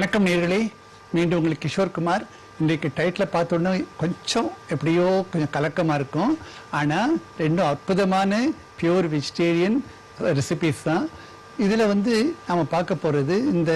வணக்கம் நேர்களே மீண்டும் உங்களுக்கு கிஷோர்குமார் இன்றைக்கு டைட்டில் பார்த்தோன்னே கொஞ்சம் எப்படியோ கொஞ்சம் கலக்கமாக இருக்கும் ஆனால் ரெண்டும் அற்புதமான பியூர் வெஜிடேரியன் ரெசிபிஸ் தான் இதில் வந்து நாம் பார்க்க போகிறது இந்த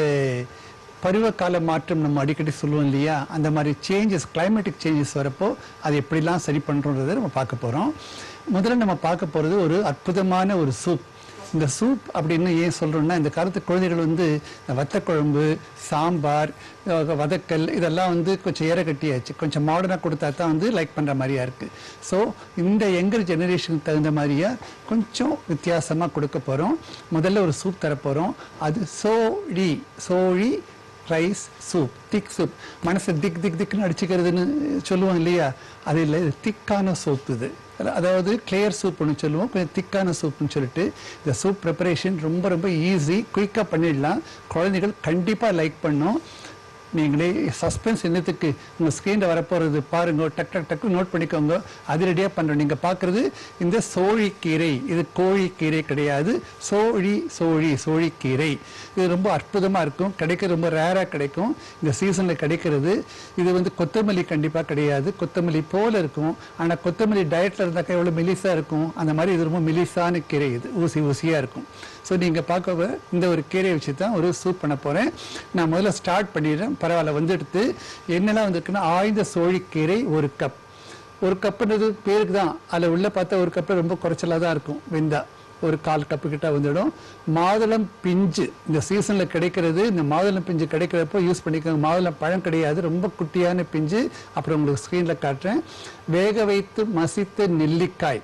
பருவகால மாற்றம் நம்ம அடிக்கடி சொல்லுவோம் இல்லையா அந்த மாதிரி சேஞ்சஸ் கிளைமேட்டிக் சேஞ்சஸ் வரப்போ அது எப்படிலாம் சரி பண்ணுறோன்றதை நம்ம பார்க்க போகிறோம் முதல்ல நம்ம பார்க்க போகிறது ஒரு அற்புதமான ஒரு சூப் இந்த சூப் அப்படின்னு ஏன் சொல்கிறோம்னா இந்த காலத்து குழந்தைகள் வந்து இந்த வத்தக்குழம்பு சாம்பார் அஹ் வதக்கல் இதெல்லாம் வந்து கொஞ்சம் ஏற கட்டியாச்சு கொஞ்சம் மாடர்னாக கொடுத்தா தான் வந்து லைக் பண்ணுற மாதிரியா இருக்குது ஸோ இந்த யங்கர் ஜெனரேஷனுக்கு தகுந்த மாதிரியா கொஞ்சம் வித்தியாசமாக கொடுக்க போகிறோம் முதல்ல ஒரு சூப் தர போகிறோம் அது சோழி சோழி ரைஸ் சூப் திக் சூப் மனசை திக் திக் திக்னு அடிச்சுக்கிறதுன்னு சொல்லுவோம் இல்லையா அது இல்லை இது திக்கான சூப் இது அதாவது கிளியர் சூப் ஒன்று சொல்லுவோம் கொஞ்சம் திக்கான சூப்னு சொல்லிட்டு இந்த சூப் ப்ரிப்பரேஷன் ரொம்ப ரொம்ப ஈஸி குயிக்காக பண்ணிடலாம் குழந்தைகள் கண்டிப்பாக லைக் பண்ணும் நீங்களே சஸ்பென்ஸ் என்னத்துக்கு உங்கள் ஸ்க்ரீனில் வரப்போகிறது பாருங்க டக் டக் டக்கு நோட் பண்ணிக்கோங்க அதிரடியாக பண்ணுறோம் நீங்கள் பார்க்குறது இந்த சோழிக்கீரை இது கோழிக்கீரை கிடையாது சோழி சோழி சோழிக்கீரை இது ரொம்ப அற்புதமாக இருக்கும் கிடைக்க ரொம்ப ரேராக கிடைக்கும் இந்த சீசனில் கிடைக்கிறது இது வந்து கொத்தமல்லி கண்டிப்பாக கிடையாது கொத்தமல்லி போல இருக்கும் ஆனால் கொத்தமல்லி டயட்டில் இருந்தாக்கா எவ்வளோ மெலிசாக இருக்கும் அந்த மாதிரி இது ரொம்ப மெலிசான கீரை இது ஊசி ஊசியாக இருக்கும் ஸோ நீங்கள் பார்க்க இந்த ஒரு கீரையை வச்சு தான் ஒரு சூப் பண்ண போகிறேன் நான் முதல்ல ஸ்டார்ட் பண்ணிடுறேன் பரவாயில்ல வந்து எடுத்து என்னெல்லாம் வந்திருக்குன்னா ஆய்ந்த சோழிக்கீரை ஒரு கப் ஒரு கப்புன்றது பேருக்கு தான் அதில் உள்ள பார்த்தா ஒரு கப்பு ரொம்ப குறைச்சலாக தான் இருக்கும் வெந்தா ஒரு கால் கப்பு கிட்ட வந்துடும் மாதுளம் பிஞ்சு இந்த சீசனில் கிடைக்கிறது இந்த மாதுளம் பிஞ்சு கிடைக்கிறப்போ யூஸ் பண்ணிக்கோங்க மாதுளம் பழம் கிடையாது ரொம்ப குட்டியான பிஞ்சு அப்புறம் உங்களுக்கு ஸ்க்ரீனில் காட்டுறேன் வேக வைத்து மசித்த நெல்லிக்காய்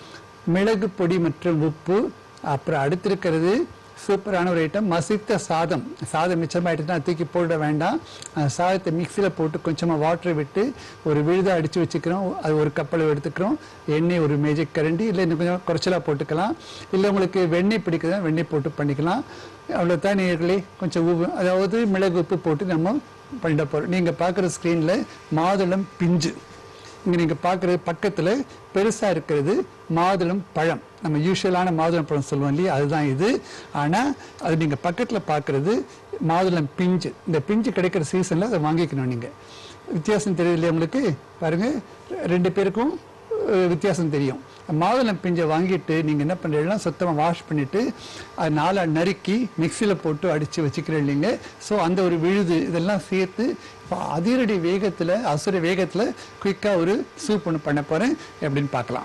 மிளகு பொடி மற்றும் உப்பு அப்புறம் அடுத்திருக்கிறது சூப்பரான ஒரு ஐட்டம் மசித்த சாதம் சாதம் மிச்சமாயிட்டுனா தூக்கி போட வேண்டாம் அந்த சாதத்தை மிக்சியில் போட்டு கொஞ்சமாக வாட்டரை விட்டு ஒரு விழுதாக அடித்து வச்சுக்கிறோம் அது ஒரு கப்பலை எடுத்துக்கிறோம் எண்ணெய் ஒரு மேஜிக் கரண்டி இல்லை இன்னும் கொஞ்சம் குறைச்சலாக போட்டுக்கலாம் இல்லை உங்களுக்கு வெண்ணெய் பிடிக்குதா வெண்ணெய் போட்டு பண்ணிக்கலாம் அவ்வளோதான் நேர்களே கொஞ்சம் உப்பு அதாவது மிளகு உப்பு போட்டு நம்ம பண்ணிட போகிறோம் நீங்கள் பார்க்குற ஸ்க்ரீனில் மாதுளம் பிஞ்சு இங்கே நீங்கள் பார்க்குறது பக்கத்தில் பெருசாக இருக்கிறது மாதுளம் பழம் நம்ம யூஸ்வலான மாதுளம் பழம் சொல்லுவோம் இல்லையா அதுதான் இது ஆனால் அது நீங்கள் பக்கத்தில் பார்க்குறது மாதுளம் பிஞ்சு இந்த பிஞ்சு கிடைக்கிற சீசனில் அதை வாங்கிக்கணும் நீங்கள் வித்தியாசம் தெரியுது இல்லையா உங்களுக்கு பாருங்கள் ரெண்டு பேருக்கும் அஹ், வித்தியாசம் தெரியும் மாதுளம் பிஞ்சை வாங்கிட்டு நீங்கள் என்ன பண்ணுறீங்கன்னா சுத்தமாக வாஷ் பண்ணிவிட்டு அது நாளாக நறுக்கி மிக்சியில் போட்டு அடித்து வச்சுக்கிறேன் இல்லைங்க ஸோ அந்த ஒரு விழுது இதெல்லாம் சேர்த்து இப்போ அதிரடி வேகத்தில் அசுர வேகத்தில் குயிக்காக ஒரு சூப் ஒன்று பண்ண போகிறேன் எப்படின்னு பார்க்கலாம்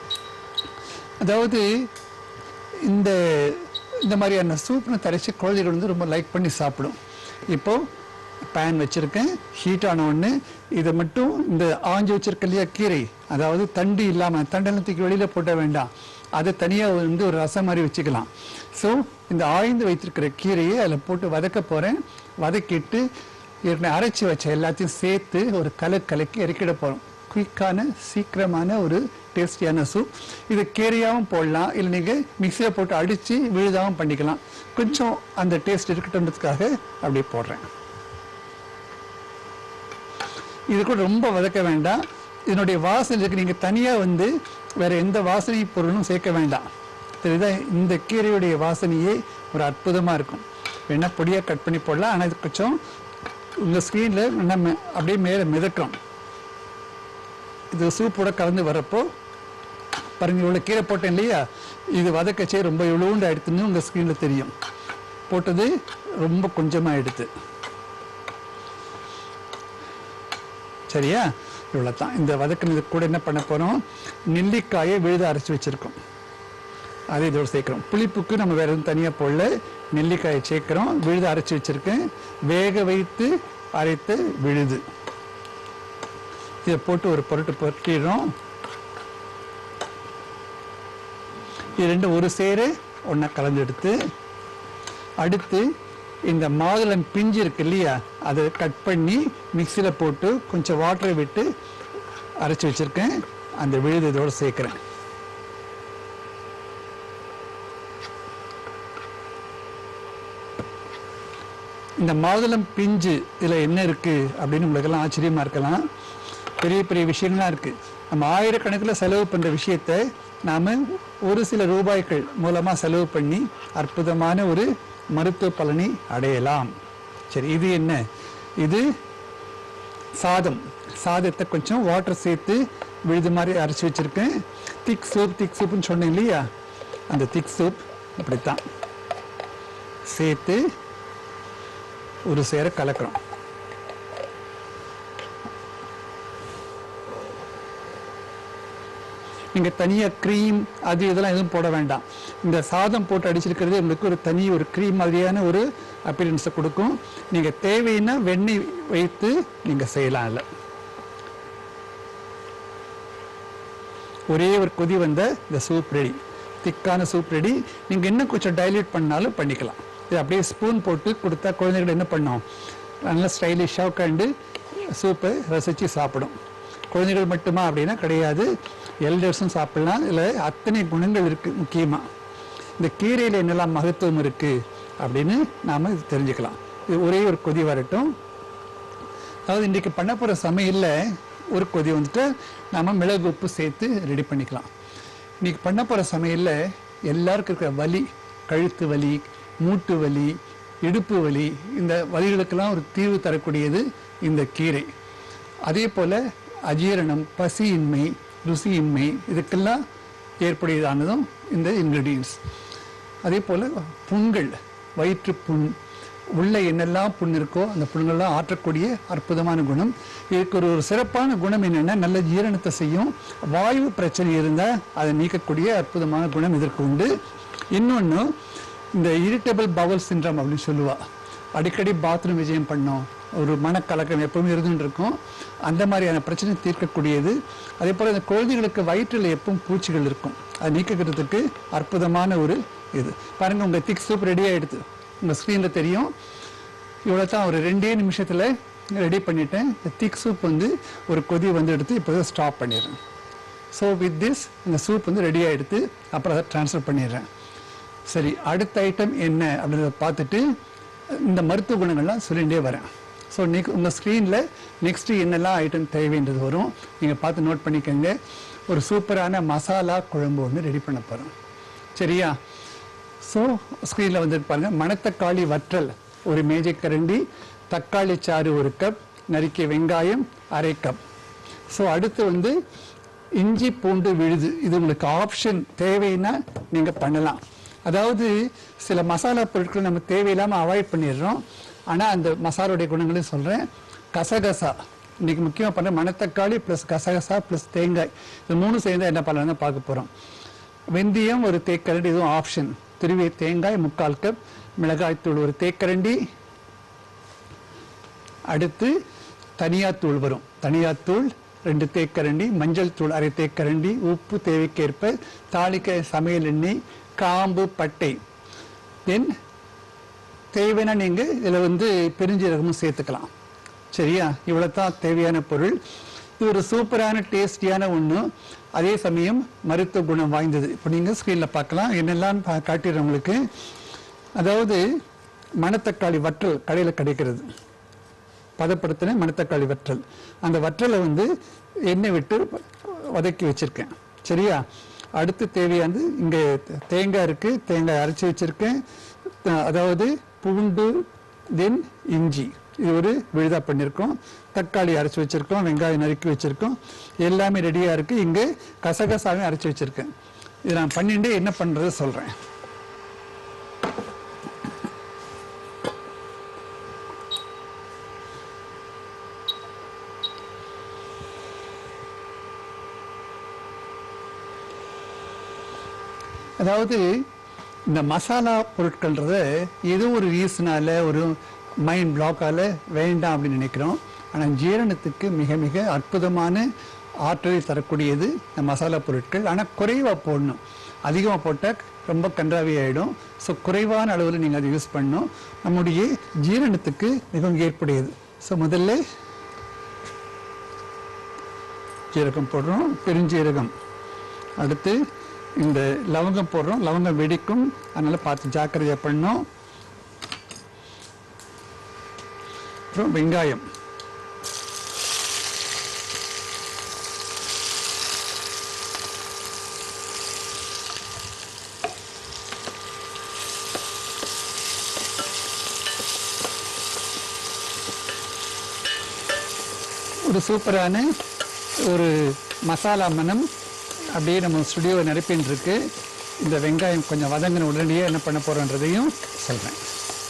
அதாவது இந்த இந்த மாதிரியான சூப்னு தரைச்சி குழந்தைகள் வந்து ரொம்ப லைக் பண்ணி சாப்பிடும் இப்போது பேன் வச்சுருக்கேன் ஹீட் ஆன உடனே இதை மட்டும் இந்த ஆஞ்சு வச்சிருக்க இல்லையா கீரை அதாவது தண்டு இல்லாமல் தண்டெல்லாம் தூக்கி வெளியில் போட்ட வேண்டாம் அதை தனியாக வந்து ஒரு ரசம் மாதிரி வச்சுக்கலாம் ஸோ இந்த ஆய்ந்து வைத்திருக்கிற கீரையை அதில் போட்டு வதக்க போகிறேன் வதக்கிட்டு ஏற்கனவே அரைச்சி வச்ச எல்லாத்தையும் சேர்த்து ஒரு கலை கலக்கி இறக்கிட போகிறோம் குயிக்கான சீக்கிரமான ஒரு டேஸ்டியான சூப் இது கீரையாகவும் போடலாம் இல்லை நீங்கள் மிக்சியில் போட்டு அடித்து விழுதாகவும் பண்ணிக்கலாம் கொஞ்சம் அந்த டேஸ்ட் இருக்கட்டும்ன்றதுக்காக அப்படியே போடுறேன் இது கூட ரொம்ப வதக்க வேண்டாம் இதனுடைய வாசனைக்கு நீங்கள் தனியாக வந்து வேற எந்த வாசனை பொருளும் சேர்க்க வேண்டாம் தெரியுதா இந்த கீரையுடைய வாசனையே ஒரு அற்புதமாக இருக்கும் வேணா பொடியாக கட் பண்ணி போடலாம் ஆனால் இது கொஞ்சம் உங்கள் ஸ்க்ரீனில் நம்ம அப்படியே மேலே மிதக்கும் இது சூப்போட கலந்து வரப்போ பாருங்க இவ்வளோ கீரை போட்டேன் இல்லையா இது வதக்கச்சே ரொம்ப இவ்வளோண்டு ஆயிடுத்துன்னு உங்கள் ஸ்க்ரீனில் தெரியும் போட்டது ரொம்ப கொஞ்சமாக எடுத்து சரியா இவ்வளோ தான் இந்த வதக்கினது கூட என்ன பண்ண போகிறோம் நெல்லிக்காயை விழுத அரைச்சி வச்சுருக்கோம் அதை இதோட சேர்க்குறோம் புளிப்புக்கு நம்ம வேற எதுவும் தனியாக போடல நெல்லிக்காயை சேர்க்குறோம் விழுத அரைச்சி வச்சுருக்கேன் வேக வைத்து அரைத்த விழுது இதை போட்டு ஒரு பொருட்டு பொருட்டிடுறோம் இது ரெண்டும் ஒரு சேரு ஒன்றா கலந்து எடுத்து அடுத்து இந்த மாதுளம் பிஞ்சு இருக்கு இல்லையா அதை கட் பண்ணி மிக்சியில் போட்டு கொஞ்சம் வாட்டரை விட்டு அரைச்சி வச்சிருக்கேன் அந்த விழுது இதோட சேர்க்குறேன் இந்த மாதுளம் பிஞ்சு இதில் என்ன இருக்கு அப்படின்னு உங்களுக்கெல்லாம் ஆச்சரியமா இருக்கலாம் பெரிய பெரிய விஷயங்கள்லாம் இருக்கு நம்ம ஆயிரக்கணக்கில் செலவு பண்ணுற விஷயத்த நாம ஒரு சில ரூபாய்கள் மூலமாக செலவு பண்ணி அற்புதமான ஒரு மருத்துவ பலனை அடையலாம் சரி இது என்ன இது சாதம் சாதத்தை கொஞ்சம் வாட்டர் சேர்த்து விழுது மாதிரி அரைச்சி வச்சிருக்கேன் திக் சூப் திக் சூப்னு சொன்னேன் இல்லையா அந்த திக் சூப் இப்படித்தான் சேர்த்து ஒரு சேர கலக்கிறோம் நீங்க தனியா க்ரீம் அது இதெல்லாம் எதுவும் போட வேண்டாம் இந்த சாதம் போட்டு அடிச்சிருக்கிறது உங்களுக்கு ஒரு தனி ஒரு க்ரீம் மாதிரியான ஒரு அப்பியரன்ஸை கொடுக்கும் நீங்க தேவைன்னா வெண்ணெய் வைத்து நீங்க செய்யலாம் இல்லை ஒரே ஒரு கொதி வந்த இந்த சூப் ரெடி திக்கான சூப் ரெடி நீங்க இன்னும் கொஞ்சம் டைல்யூட் பண்ணாலும் பண்ணிக்கலாம் இது அப்படியே ஸ்பூன் போட்டு கொடுத்தா குழந்தைகள் என்ன பண்ணோம் நல்லா ஸ்டைலிஷாக உட்காந்து சூப்பை ரசித்து சாப்பிடும் குழந்தைகள் மட்டுமா அப்படின்னா கிடையாது எல்டர்ஸும் சாப்பிடலாம் இதில் அத்தனை குணங்கள் இருக்குது முக்கியமாக இந்த கீரையில் என்னெல்லாம் மகத்துவம் இருக்குது அப்படின்னு நாம் இது தெரிஞ்சுக்கலாம் இது ஒரே ஒரு கொதி வரட்டும் அதாவது இன்றைக்கி பண்ண போகிற சமையலில் ஒரு கொதி வந்துட்டு நாம மிளகு உப்பு சேர்த்து ரெடி பண்ணிக்கலாம் இன்னைக்கு பண்ண போகிற சமையலில் எல்லாருக்கும் இருக்கிற வலி கழுத்து வலி மூட்டு வலி இடுப்பு வலி இந்த வலிகளுக்கெல்லாம் ஒரு தீர்வு தரக்கூடியது இந்த கீரை அதே போல் அஜீரணம் பசியின்மை ருசியின்மை இதுக்கெல்லாம் ஏற்புடையதானதும் இந்த இன்க்ரீடியன்ஸ் அதே போல் புண்கள் வயிற்று புண் உள்ள என்னெல்லாம் புண் இருக்கோ அந்த புண்கள்லாம் ஆற்றக்கூடிய அற்புதமான குணம் இதுக்கு ஒரு ஒரு சிறப்பான குணம் என்னென்னா நல்ல ஜீரணத்தை செய்யும் வாயு பிரச்சனை இருந்தால் அதை நீக்கக்கூடிய அற்புதமான குணம் இதற்கு உண்டு இன்னொன்று இந்த இரிட்டபிள் பவல் சின்ரம் அப்படின்னு சொல்லுவா அடிக்கடி பாத்ரூம் விஜயம் பண்ணோம் ஒரு மனக்கலக்கம் எப்பவுமே இருந்துட்டு இருக்கும் அந்த மாதிரியான பிரச்சனை தீர்க்கக்கூடியது அதே போல் இந்த குழந்தைகளுக்கு வயிற்றில் எப்பவும் பூச்சிகள் இருக்கும் அதை நீக்கிறதுக்கு அற்புதமான ஒரு இது பாருங்க உங்க திக் சூப் ரெடி ஆயிடுது உங்க ஸ்க்ரீனில் தெரியும் இவ்வளோ தான் ஒரு ரெண்டே நிமிஷத்தில் ரெடி பண்ணிட்டேன் இந்த திக் சூப் வந்து ஒரு கொதி வந்து எடுத்து இப்போ ஸ்டாப் பண்ணிடுறேன் ஸோ வித் திஸ் இந்த சூப் வந்து ரெடி ஆகிடுது அப்புறம் அதை ட்ரான்ஸ்ஃபர் பண்ணிடுறேன் சரி அடுத்த ஐட்டம் என்ன அப்படின்றத பார்த்துட்டு இந்த மருத்துவ குணங்கள்லாம் சொல்லிகிட்டே வரேன் ஸோ நெக் உங்கள் ஸ்க்ரீனில் நெக்ஸ்ட்டு என்னெல்லாம் ஐட்டம் தேவைன்றது வரும் நீங்கள் பார்த்து நோட் பண்ணிக்கோங்க ஒரு சூப்பரான மசாலா குழம்பு ஒன்று ரெடி பண்ண போகிறோம் சரியா ஸோ ஸ்க்ரீனில் வந்து பாருங்க மணத்தக்காளி வற்றல் ஒரு மேஜை கரண்டி தக்காளி சாறு ஒரு கப் நறுக்கிய வெங்காயம் அரை கப் ஸோ அடுத்து வந்து இஞ்சி பூண்டு விழுது இது உங்களுக்கு ஆப்ஷன் தேவைன்னா நீங்கள் பண்ணலாம் அதாவது சில மசாலா பொருட்களை நம்ம தேவையில்லாமல் அவாய்ட் பண்ணிடுறோம் ஆனால் அந்த மசாலாவுடைய குணங்களையும் சொல்கிறேன் கசகசா இன்னைக்கு முக்கியமாக பண்ண மணத்தக்காளி ப்ளஸ் கசகசா ப்ளஸ் தேங்காய் இது மூணு சேர்ந்து என்ன பண்ணலாம்னு பார்க்க போகிறோம் வெந்தயம் ஒரு தேக்கரண்டி இதுவும் ஆப்ஷன் திருவிய தேங்காய் முக்கால் கப் மிளகாய்த்தூள் ஒரு தேக்கரண்டி அடுத்து தனியாத்தூள் வரும் தனியாத்தூள் ரெண்டு தேக்கரண்டி மஞ்சள் தூள் அரை தேக்கரண்டி உப்பு தேவைக்கேற்ப தாளிக்க சமையல் எண்ணெய் காம்பு பட்டை தென் தேவைன்னா நீங்கள் இதில் வந்து பெருஞ்சீரகமும் சேர்த்துக்கலாம் சரியா இவ்வளோ தான் தேவையான பொருள் இது ஒரு சூப்பரான டேஸ்டியான ஒன்று அதே சமயம் மருத்துவ குணம் வாய்ந்தது இப்போ நீங்கள் ஸ்க்ரீனில் பார்க்கலாம் என்னெல்லாம் பா- காட்டிடுறேன் உங்களுக்கு அதாவது மணத்தக்காளி வற்றல் கடையில் கிடைக்கிறது பதப்படுத்தின மணத்தக்காளி வற்றல் அந்த வற்றலை வந்து எண்ணெய் விட்டு வதக்கி வச்சிருக்கேன் சரியா அடுத்து தேவையானது இங்கே தேங்காய் இருக்கு தேங்காய் அரைச்சி வச்சிருக்கேன் த- அதாவது பூண்டு தென் இஞ்சி இது ஒரு விழுதா பண்ணியிருக்கோம் தக்காளி அரைச்சி வச்சிருக்கோம் வெங்காயம் நறுக்கி வச்சிருக்கோம் எல்லாமே ரெடியாக இருக்கு இங்கே கசகசாவையும் அரைச்சி வச்சிருக்கேன் இது நான் பண்ணிட்டு என்ன பண்றது சொல்றேன் அதாவது இந்த மசாலா பொருட்கள்ன்றத ஏதோ ஒரு ரீசனால ஒரு மைண்ட் பிளாக்கால வேண்டாம் அப்படின்னு நினைக்கிறோம் ஆனால் ஜீரணத்துக்கு மிக மிக அற்புதமான ஆற்றலை தரக்கூடியது இந்த மசாலா பொருட்கள் ஆனால் குறைவாக போடணும் அதிகமாக போட்டால் ரொம்ப கன்றாவி ஆகிடும் ஸோ குறைவான அளவில் நீங்கள் அதை யூஸ் பண்ணணும் நம்முடைய ஜீரணத்துக்கு மிகவும் ஏற்புடையது ஸோ முதல்ல ஜீரகம் போடுறோம் பெருஞ்சீரகம் அடுத்து இந்த லவங்கம் போடுறோம் லவங்கம் வெடிக்கும் அதனால பார்த்து ஜாக்கிரதையா பண்ணோம் அப்புறம் வெங்காயம் ஒரு சூப்பரான ஒரு மசாலா மனம் அப்படியே நம்ம ஸ்டுடியோவை நிரப்பின்னு இருக்கு இந்த வெங்காயம் கொஞ்சம் வதங்கின உடனடியே என்ன பண்ண போகிறோன்றதையும் சொல்கிறேன்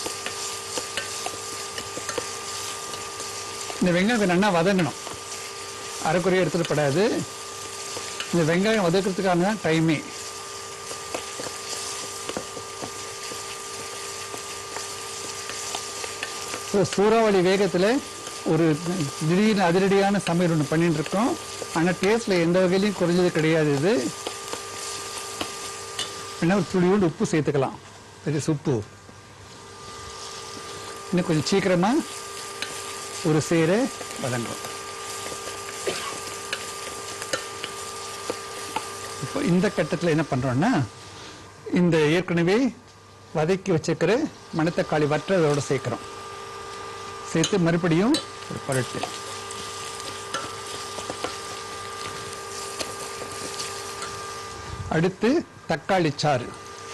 இந்த வெங்காயம் நல்லா வதங்கணும் அரைக்குறையாக எடுத்துட்டு படாது இந்த வெங்காயம் வதக்கிறதுக்கான தான் டைமே ஸோ சூறாவளி வேகத்தில் ஒரு திடீர்னு அதிரடியான சமையல் ஒன்று பண்ணிட்டு இருக்கோம் ஆனால் டேஸ்ட்டில் எந்த வகையிலையும் குறைஞ்சது கிடையாது இது என்ன ஒரு துளியோண்டு உப்பு சேர்த்துக்கலாம் சரி உப்பு இன்னும் கொஞ்சம் சீக்கிரமாக ஒரு சேரை வதங்கும் இப்போ இந்த கட்டத்தில் என்ன பண்ணுறோன்னா இந்த ஏற்கனவே வதக்கி வச்சிருக்கிற மணத்தக்காளி வற்ற அதோட சேர்க்குறோம் சேர்த்து மறுபடியும் ஒரு பரட்டு அடுத்து தக்காளி சாறு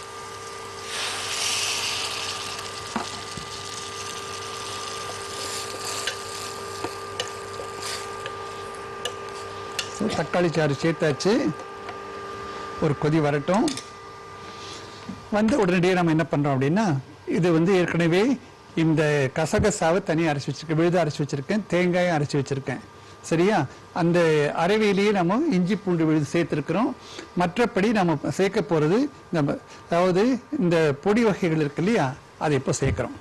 So, தக்காளி சாறு சேர்த்தாச்சு ஒரு கொதி வரட்டும் வந்து உடனடியாக நம்ம என்ன பண்ணுறோம் அப்படின்னா இது வந்து ஏற்கனவே இந்த கசகசாவை தனியாக அரைச்சி வச்சிருக்கேன் விழுத அரைச்சி வச்சிருக்கேன் தேங்காயும் அரைச்சி வச்சிருக்கேன் சரியா அந்த அரைவையிலேயே நம்ம இஞ்சி பூண்டு விழுது சேர்த்துருக்குறோம் மற்றபடி நம்ம சேர்க்க போகிறது நம்ம அதாவது இந்த பொடி வகைகள் இருக்கு இல்லையா அதை இப்போ சேர்க்குறோம்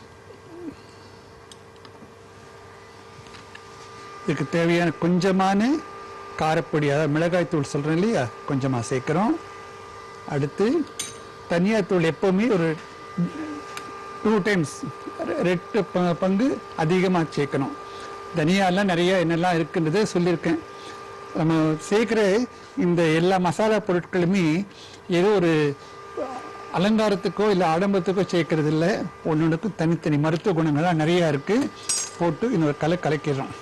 இதுக்கு தேவையான கொஞ்சமான காரப்பொடி அதாவது மிளகாய் தூள் சொல்கிறேன் இல்லையா கொஞ்சமாக சேர்க்குறோம் அடுத்து தனியாத்தூள் எப்போவுமே ஒரு டூ டைம்ஸ் ரெட்டு ப- பங்கு அதிகமாக சேர்க்கணும் தனியாலாம் நிறைய என்னெல்லாம் இருக்குன்றதை சொல்லியிருக்கேன் நம்ம சேர்க்குற இந்த எல்லா மசாலா பொருட்களுமே ஏதோ ஒரு அலங்காரத்துக்கோ இல்லை ஆடம்பரத்துக்கோ சேர்க்கறது இல்லை ஒன்னொன்றுக்கும் தனித்தனி மருத்துவ குணங்கள்லாம் நிறையா இருக்குது போட்டு இன்னொரு கலை கலக்கிடுறோம்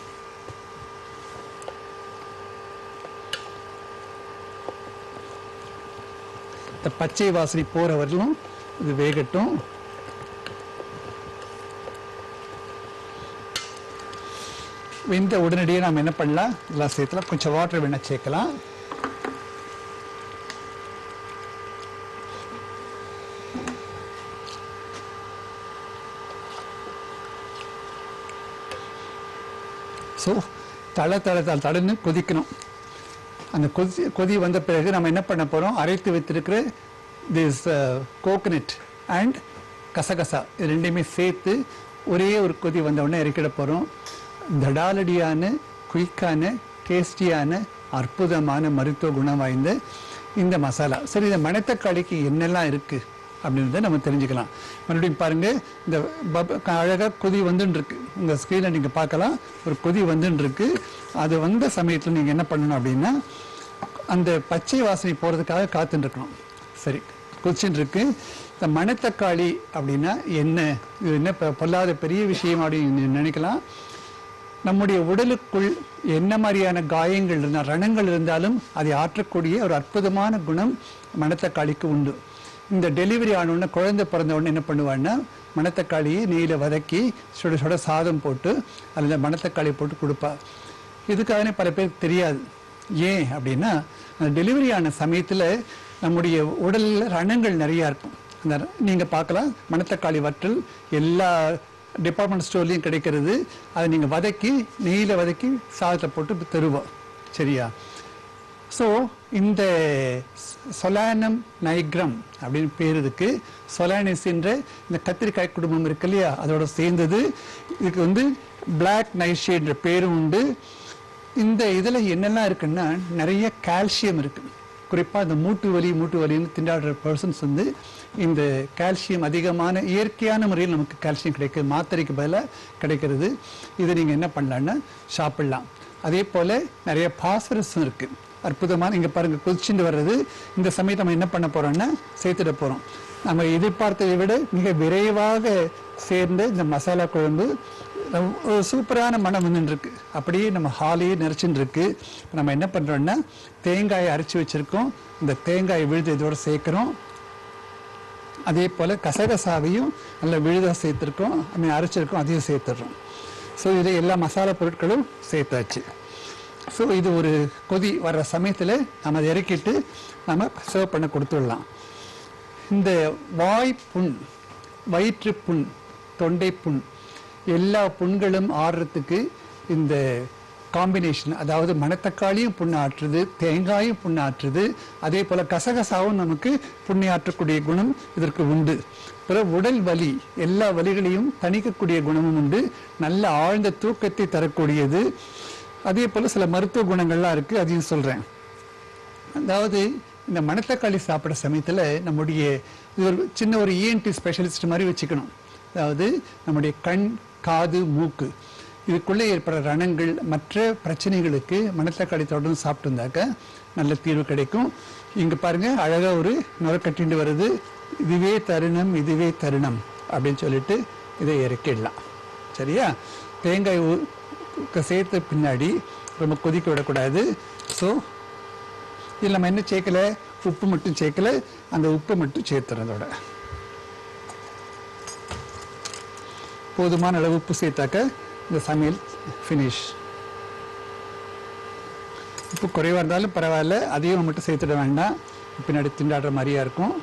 இந்த பச்சை வாசனை போற வரலும் இது வேகட்டும் வெந்த உடனடியே நாம் என்ன பண்ணலாம் இதெல்லாம் சேர்த்துல கொஞ்சம் வாட்டர் வேணா சேர்க்கலாம் ஸோ தள தள தள தடன்னு கொதிக்கணும் அந்த கொதி கொதி வந்த பிறகு நம்ம என்ன பண்ண போகிறோம் அரைத்து வைத்திருக்கிற திஸ் கோகனட் அண்ட் கசகசா இது ரெண்டையுமே சேர்த்து ஒரே ஒரு கொதி வந்த உடனே இறக்கிட போகிறோம் தடாலடியான குயிக்கான டேஸ்டியான அற்புதமான மருத்துவ குணம் வாய்ந்த இந்த மசாலா சரி இந்த மணத்தக்காளிக்கு என்னெல்லாம் இருக்குது அப்படின்றத நம்ம தெரிஞ்சுக்கலாம் மறுபடியும் பாருங்க இந்த பப அழகாக கொதி வந்துன்னு இருக்கு உங்கள் ஸ்க்ரீனில் நீங்கள் பார்க்கலாம் ஒரு கொதி வந்துன்னு இருக்கு அது வந்த சமயத்தில் நீங்கள் என்ன பண்ணணும் அப்படின்னா அந்த பச்சை வாசனை போகிறதுக்காக காத்துன்னு இருக்கணும் சரி கொதிச்சுன்னு இருக்கு இந்த மணத்தக்காளி அப்படின்னா என்ன இது என்ன பொ- பொல்லாத பெரிய விஷயம் அப்படின்னு நீங்க நினைக்கலாம் நம்முடைய உடலுக்குள் என்ன மாதிரியான காயங்கள் இருந்தால் ரணங்கள் இருந்தாலும் அதை ஆற்றக்கூடிய ஒரு அற்புதமான குணம் மணத்தக்காளிக்கு உண்டு இந்த டெலிவரி ஆன உடனே குழந்தை பிறந்த உடனே என்ன பண்ணுவான்னா மணத்தக்காளியை நெய்யில் வதக்கி சுட சுட சாதம் போட்டு அதில் மணத்தக்காளி போட்டு கொடுப்பா இதுக்காகவே பல பேருக்கு தெரியாது ஏன் அப்படின்னா அந்த டெலிவரி ஆன சமயத்தில் நம்முடைய உடலில் ரணங்கள் நிறையா இருக்கும் அந்த நீங்கள் பார்க்கலாம் மணத்தக்காளி வற்றல் எல்லா டிபார்ட்மெண்ட் ஸ்டோர்லேயும் கிடைக்கிறது அதை நீங்கள் வதக்கி நெய்யில் வதக்கி சாதத்தில் போட்டு தருவோம் சரியா ஸோ இந்த சொலானம் நைக்ரம் அப்படின்னு பேர் இதுக்கு சொலானிஸ் என்ற இந்த கத்திரிக்காய் குடும்பம் இருக்கு இல்லையா அதோட சேர்ந்தது இதுக்கு வந்து பிளாக் நைஷேட்ன்ற பேரும் உண்டு இந்த இதில் என்னெல்லாம் இருக்குன்னா நிறைய கால்சியம் இருக்கு குறிப்பாக இந்த மூட்டு வலி மூட்டு வலின்னு திண்டாடுற பர்சன்ஸ் வந்து இந்த கால்சியம் அதிகமான இயற்கையான முறையில் நமக்கு கால்சியம் கிடைக்குது மாத்திரைக்கு பதிலாக கிடைக்கிறது இதை நீங்கள் என்ன பண்ணலான்னா சாப்பிடலாம் அதே போல் நிறைய பாஸ்பரஸும் இருக்குது அற்புதமான இங்கே பாருங்கள் கொதிச்சுட்டு வர்றது இந்த சமயத்தை நம்ம என்ன பண்ண போகிறோம்னா சேர்த்துட போகிறோம் நம்ம எதிர்பார்த்ததை விட மிக விரைவாக சேர்ந்த இந்த மசாலா குழம்பு ரொம்ப ஒரு சூப்பரான மனம் வந்துட்டு இருக்கு அப்படியே நம்ம ஹாலையே நிறைச்சுட்டு இருக்கு இப்ப நம்ம என்ன பண்ணுறோம்னா தேங்காயை அரைச்சி வச்சுருக்கோம் இந்த தேங்காயை விழுது இதோட சேர்க்குறோம் அதே போல் கசகசாவையும் நல்ல விழுதாக சேர்த்துருக்கோம் ஐ மீன் அரைச்சிருக்கோம் அதையும் சேர்த்துடுறோம் ஸோ இது எல்லா மசாலா பொருட்களும் சேர்த்தாச்சு ஸோ இது ஒரு கொதி வர்ற சமயத்தில் நம்ம அதை இறக்கிட்டு நம்ம சர்வ் பண்ண கொடுத்துடலாம் இந்த வாய் புண் வயிற்று புண் தொண்டை புண் எல்லா புண்களும் ஆடுறதுக்கு இந்த காம்பினேஷன் அதாவது மணத்தக்காளியும் புண்ணு ஆற்றுது தேங்காயும் புண்ணு ஆற்றுது அதே போல கசகசாவும் நமக்கு புண்ணை ஆற்றக்கூடிய குணம் இதற்கு உண்டு பிறகு உடல் வலி எல்லா வலிகளையும் தணிக்கக்கூடிய குணமும் உண்டு நல்ல ஆழ்ந்த தூக்கத்தை தரக்கூடியது அதே போல சில மருத்துவ குணங்கள்லாம் இருக்கு அதையும் சொல்றேன் அதாவது இந்த மணத்தக்காளி சாப்பிட்ற சமயத்தில் நம்முடைய இது ஒரு சின்ன ஒரு இஎன்டி ஸ்பெஷலிஸ்ட் மாதிரி வச்சுக்கணும் அதாவது நம்முடைய கண் காது மூக்கு இதுக்குள்ளே ஏற்படுற ரணங்கள் மற்ற பிரச்சனைகளுக்கு மணத்தக்காளி தொடர்ந்து சாப்பிட்டு இருந்தாக்க நல்ல தீர்வு கிடைக்கும் இங்க பாருங்க அழகா ஒரு நுரக்கட்டிண்டு வருது இதுவே தருணம் இதுவே தருணம் அப்படின்னு சொல்லிட்டு இதை இறக்கிடலாம் சரியா தேங்காய் ஊ- சேர்த்த பின்னாடி ரொம்ப கொதிக்க விடக்கூடாது ஸோ இதில் நம்ம என்ன சேர்க்கல உப்பு மட்டும் சேர்க்கல அந்த உப்பை மட்டும் சேர்த்துறோம் அதோட போதுமான அளவு உப்பு சேர்த்தாக்க இந்த சமையல் ஃபினிஷ் உப்பு குறைவாக இருந்தாலும் பரவாயில்ல அதையும் மட்டும் சேர்த்துட வேண்டாம் பின்னாடி திண்டாடுற மாதிரியா இருக்கும்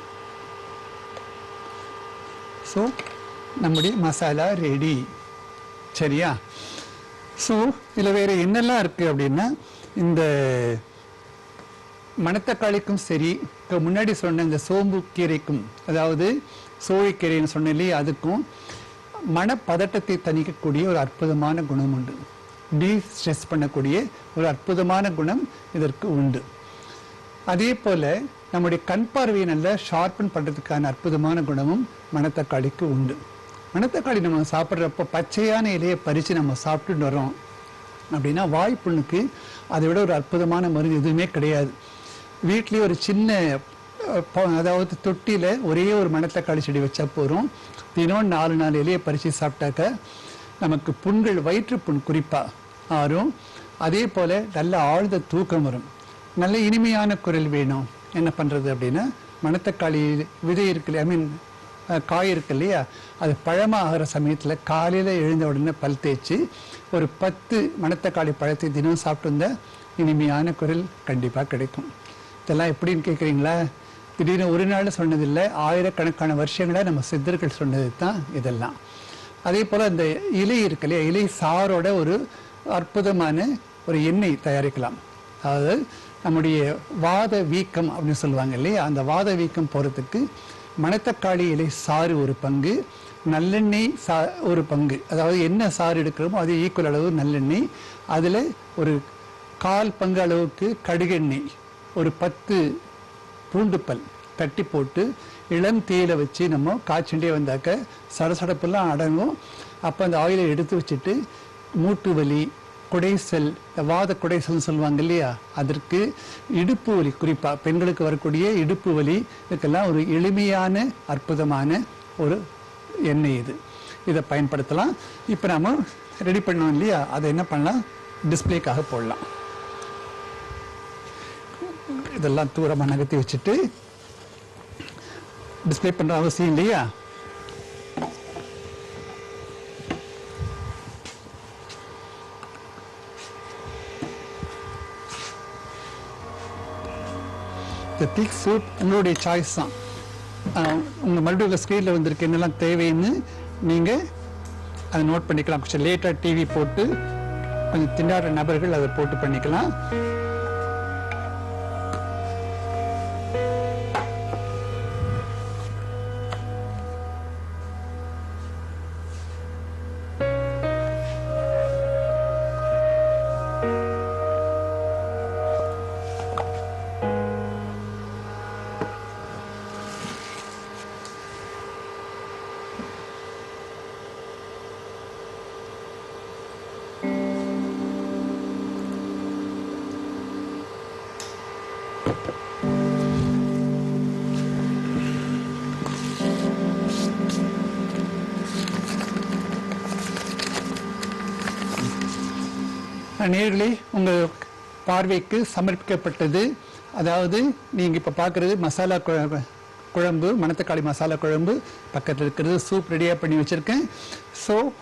ஸோ நம்முடைய மசாலா ரெடி சரியா ஸோ இதில் வேறு என்னெல்லாம் இருக்குது அப்படின்னா இந்த மணத்தக்காளிக்கும் சரி இப்போ முன்னாடி சொன்ன இந்த சோம்பு கீரைக்கும் அதாவது சோழிக்கீரைன்னு சொன்னேன் இல்லையா அதுக்கும் மனப்பதட்டத்தை தணிக்கக்கூடிய ஒரு அற்புதமான குணம் உண்டு டீ ஸ்ட்ரெஸ் பண்ணக்கூடிய ஒரு அற்புதமான குணம் இதற்கு உண்டு அதே போல நம்முடைய கண் பார்வையை நல்லா ஷார்பன் பண்றதுக்கான அற்புதமான குணமும் மணத்தக்காளிக்கு உண்டு மணத்தக்காளி நம்ம சாப்பிட்றப்போ பச்சையான இலையை பறித்து நம்ம சாப்பிட்டுட்டு வரோம் அப்படின்னா வாய்ப்புண்ணுக்கு அதை விட ஒரு அற்புதமான மருந்து எதுவுமே கிடையாது வீட்லேயே ஒரு சின்ன அஹ், ப- அதாவது தொட்டியில் ஒரே ஒரு மணத்தக்காளி செடி வச்சா போகிறோம் தினம் நாலு நாலு இலையை பறித்து சாப்பிட்டாக்க நமக்கு புண்கள் வயிற்று புண் குறிப்பாக ஆறும் அதே போல் நல்ல ஆழ்ந்த தூக்கம் வரும் நல்ல இனிமையான குரல் வேணும் என்ன பண்ணுறது அப்படின்னா மணத்தக்காளி விதை இருக்கு ஐ மீன் காய் இருக்கு இல்லையா அது பழமாகிற சமயத்தில் காலையில் எழுந்த உடனே பல் தேய்ச்சி ஒரு பத்து மணத்தக்காளி பழத்தை தினம் சாப்பிட்டு வந்தா இனிமையான குரல் கண்டிப்பாக கிடைக்கும் இதெல்லாம் எப்படின்னு கேட்குறீங்களா திடீர்னு ஒரு நாள் சொன்னதில்லை ஆயிரக்கணக்கான வருஷங்களா நம்ம சித்தர்கள் சொன்னது தான் இதெல்லாம் அதே போல் அந்த இலை இருக்கு இல்லையா இலை சாரோட ஒரு அற்புதமான ஒரு எண்ணெய் தயாரிக்கலாம் அதாவது நம்முடைய வாத வீக்கம் அப்படின்னு சொல்லுவாங்க இல்லையா அந்த வாத வீக்கம் போகிறதுக்கு மணத்தக்காளி இலை சாறு ஒரு பங்கு நல்லெண்ணெய் சா ஒரு பங்கு அதாவது என்ன சாறு எடுக்கிறோமோ அது ஈக்குவல் அளவு நல்லெண்ணெய் அதில் ஒரு கால் பங்கு அளவுக்கு கடுகெண்ணெய் ஒரு பத்து பூண்டுப்பல் தட்டி போட்டு இளம் தீயில வச்சு நம்ம காய்ச்சிண்டே வந்தாக்க சடசடப்பெல்லாம் அடங்கும் அப்போ அந்த ஆயிலை எடுத்து வச்சுட்டு மூட்டு வலி குடைசல் இந்த வாத குடைசல்னு சொல்லுவாங்க இல்லையா அதற்கு இடுப்பு வலி குறிப்பாக பெண்களுக்கு வரக்கூடிய இடுப்பு வலி இதுக்கெல்லாம் ஒரு எளிமையான அற்புதமான ஒரு எண்ணெய் இது இதை பயன்படுத்தலாம் இப்போ நாம ரெடி பண்ணோம் இல்லையா அதை என்ன பண்ணலாம் டிஸ்ப்ளேக்காக போடலாம் இதெல்லாம் தூரமாக நகர்த்தி வச்சுட்டு டிஸ்ப்ளே பண்ற அவசியம் இல்லையா இந்த திக் சூப் உங்களுடைய சாய்ஸ் தான் ஆஹ் உங்க மறுபடியும் ஸ்க்ரீனில் வந்திருக்கு என்னெல்லாம் தேவைன்னு நீங்க அதை நோட் பண்ணிக்கலாம் கொஞ்சம் லேட்டாக டிவி போட்டு கொஞ்சம் திண்டாடுற நபர்கள் அதை போட்டு பண்ணிக்கலாம் நேர்களே உங்க பார்வைக்கு சமர்ப்பிக்கப்பட்டது அதாவது நீங்க இப்ப பார்க்கிறது மசாலா குழம்பு குழம்பு மணத்தக்காளி மசாலா குழம்பு பக்கத்தில் இருக்கிறது சூப் ரெடியாக பண்ணி வச்சிருக்கேன் ஸோ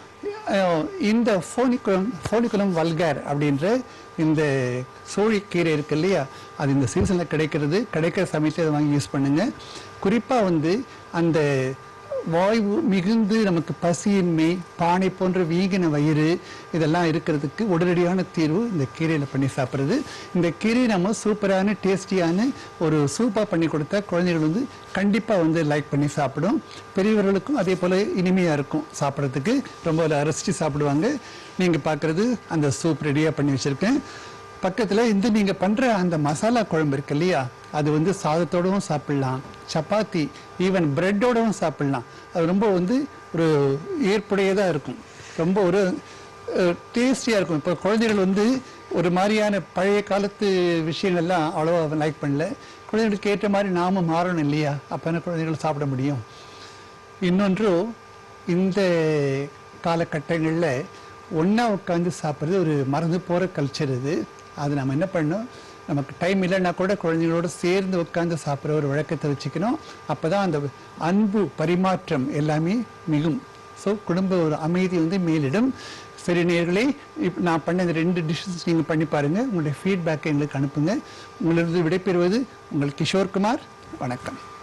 அஹ், இந்த ஃபோனிகுலம் ஃபோனிகுலம் வல்கார் அப்படின்ற இந்த சோழிக்கீரை இருக்கு இல்லையா அது இந்த சீசனில் கிடைக்கிறது கிடைக்கிற சமயத்தில் அதை வாங்கி யூஸ் பண்ணுங்க குறிப்பாக வந்து அந்த வாய்வு மிகுந்து நமக்கு பசியின்மை பானை போன்ற வீங்கின வயிறு இதெல்லாம் இருக்கிறதுக்கு உடனடியான தீர்வு இந்த கீரையில் பண்ணி சாப்பிட்றது இந்த கீரை நம்ம சூப்பரான டேஸ்டியான ஒரு சூப்பாக பண்ணி கொடுத்தா குழந்தைகள் வந்து கண்டிப்பாக வந்து லைக் பண்ணி சாப்பிடும் பெரியவர்களுக்கும் அதே போல் இனிமையாக இருக்கும் சாப்பிட்றதுக்கு ரொம்ப ரசித்து சாப்பிடுவாங்க நீங்கள் பார்க்குறது அந்த சூப் ரெடியாக பண்ணி வச்சுருக்கேன் பக்கத்தில் இந்த நீங்கள் பண்ணுற அந்த மசாலா குழம்பு இருக்கு இல்லையா அது வந்து சாதத்தோடவும் சாப்பிடலாம் சப்பாத்தி ஈவன் பிரெட்டோடவும் சாப்பிடலாம் அது ரொம்ப வந்து ஒரு ஏற்புடையதாக இருக்கும் ரொம்ப ஒரு டேஸ்டியாக இருக்கும் இப்போ குழந்தைகள் வந்து ஒரு மாதிரியான பழைய காலத்து விஷயங்கள்லாம் அவ்வளோவா லைக் பண்ணல குழந்தைகளுக்கு ஏற்ற மாதிரி நாமும் மாறணும் இல்லையா அப்போ குழந்தைகள் சாப்பிட முடியும் இன்னொன்று இந்த காலகட்டங்களில் ஒன்றா உட்காந்து சாப்பிட்றது ஒரு மறந்து போகிற கல்ச்சர் இது அது நம்ம என்ன பண்ணணும் நமக்கு டைம் இல்லைன்னா கூட குழந்தைங்களோட சேர்ந்து உட்காந்து சாப்பிட்ற ஒரு வழக்கத்தை வச்சுக்கணும் அப்போ தான் அந்த அன்பு பரிமாற்றம் எல்லாமே மிகும் ஸோ குடும்ப ஒரு அமைதி வந்து மேலிடும் சரி நேர்களே இப்போ நான் பண்ண இந்த ரெண்டு டிஷ்ஷஸ் நீங்கள் பண்ணி பாருங்கள் உங்களுடைய ஃபீட்பேக்கை எங்களுக்கு அனுப்புங்க உங்களிருந்து விடைபெறுவது உங்கள் கிஷோர் குமார் வணக்கம்